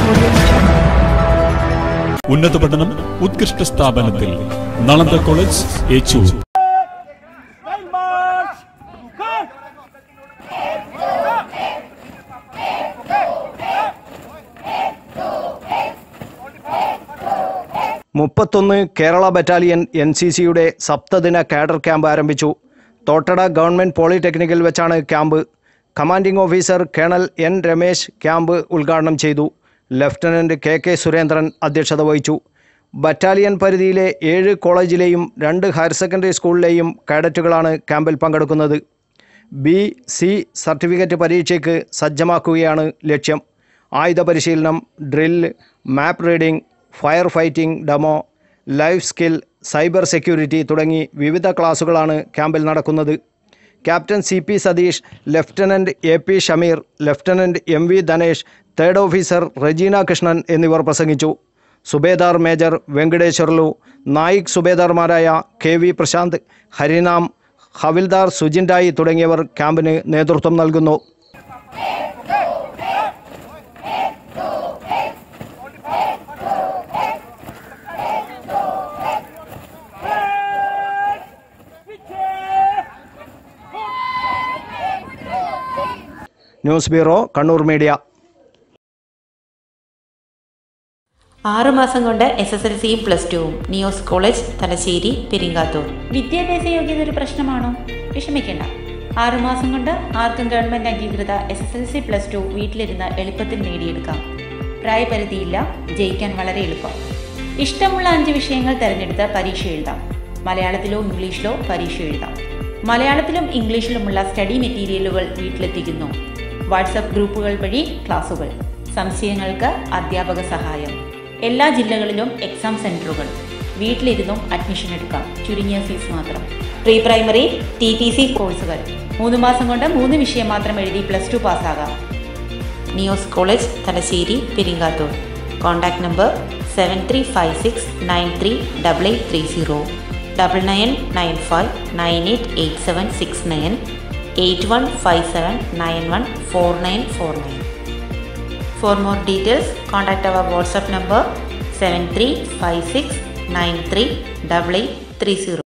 ഉന്നത പഠനം ഉത്കൃഷ്ട സ്ഥാപനത്തിൽ നളന്ദ കോളേജ് ഏച്ചൂർ മുപ്പത്തൊന്ന് കേരള ബറ്റാലിയൻ എൻ സി സിയുടെ സപ്തദിന കാഡർ ക്യാമ്പ് ആരംഭിച്ചു തോട്ടട ഗവൺമെൻറ് പോളിടെക്നിക്കിൽ വെച്ചാണ് camp commanding officer colonel N Ramesh camp ഉദ്ഘാടനം ചെയ്തു ലഫ്റ്റനന്റ് കെ കെ സുരേന്ദ്രൻ അധ്യക്ഷത വഹിച്ചു ബറ്റാലിയൻ പരിധിയിലെ ഏഴ് കോളേജിലെയും രണ്ട് ഹയർ സെക്കൻഡറി സ്കൂളിലെയും കേഡറ്റുകളാണ് ക്യാമ്പിൽ പങ്കെടുക്കുന്നത് ബി സി സർട്ടിഫിക്കറ്റ് പരീക്ഷയ്ക്ക് സജ്ജമാക്കുകയാണ് ലക്ഷ്യം ആയുധ പരിശീലനം drill map reading fire fighting demo life skill cyber security തുടങ്ങി വിവിധ ക്ലാസുകളാണ് ക്യാമ്പിൽ നടക്കുന്നത് captain C P Satheesh lieutenant A P Shameer lieutenant M V Dhanesh third officer Regina Krishnan എന്നിവർ പ്രസംഗിച്ചു സുബേദാർ മേജർ വെങ്കടേശ്വർലു നായിക് സുബേദാർമാരായ കെ വി പ്രശാന്ത് ഹരിനാം ഹവിൽദാർ സുജിൻഡായി തുടങ്ങിയവർ ക്യാമ്പിന് നേതൃത്വം നൽകുന്നു ന്യൂസ് ബ്യൂറോ കണ്ണൂർ മീഡിയ ആറുമാസം കൊണ്ട് എസ് എസ് എൽ സിയും പ്ലസ് ടുവും നിയോസ് കോളേജ് തലശ്ശേരി പെരിങ്ങാത്തൂർ വിദ്യാഭ്യാസ യോഗ്യത ഒരു പ്രശ്നമാണോ വിഷമിക്കേണ്ട ആറുമാസം കൊണ്ട് ആർക്കും ഗവൺമെന്റ് അംഗീകൃത S S L C plus two വീട്ടിലിരുന്ന് എളുപ്പത്തിൽ നേടിയെടുക്കാം പ്രായപരിധിയില്ല ജയിക്കാൻ വളരെ എളുപ്പം ഇഷ്ടമുള്ള അഞ്ച് വിഷയങ്ങൾ തിരഞ്ഞെടുത്ത് പരീക്ഷ എഴുതാം മലയാളത്തിലോ ഇംഗ്ലീഷിലോ പരീക്ഷ എഴുതാം മലയാളത്തിലും ഇംഗ്ലീഷിലുമുള്ള സ്റ്റഡി മെറ്റീരിയലുകൾ വീട്ടിലെത്തിക്കുന്നു വാട്സപ്പ് ഗ്രൂപ്പുകൾ വഴി ക്ലാസുകൾ സംശയങ്ങൾക്ക് അധ്യാപക സഹായം എല്ലാ ജില്ലകളിലും എക്സാം സെന്ററുകൾ വീട്ടിലിരുന്നും അഡ്മിഷൻ എടുക്കാം ചുരുങ്ങിയ ഫീസ് മാത്രം pre primary T T C കോഴ്സുകൾ മൂന്ന് മാസം കൊണ്ട് മൂന്ന് വിഷയം മാത്രം എഴുതി പ്ലസ് ടു പാസ്സാകാം NIOS college Thalassery Peringathur contact number seven three five six nine three double eight three zero double nine nine five nine eight eight seven six nine eight one five seven nine one four nine four nine For more details, contact our WhatsApp number 7356938830.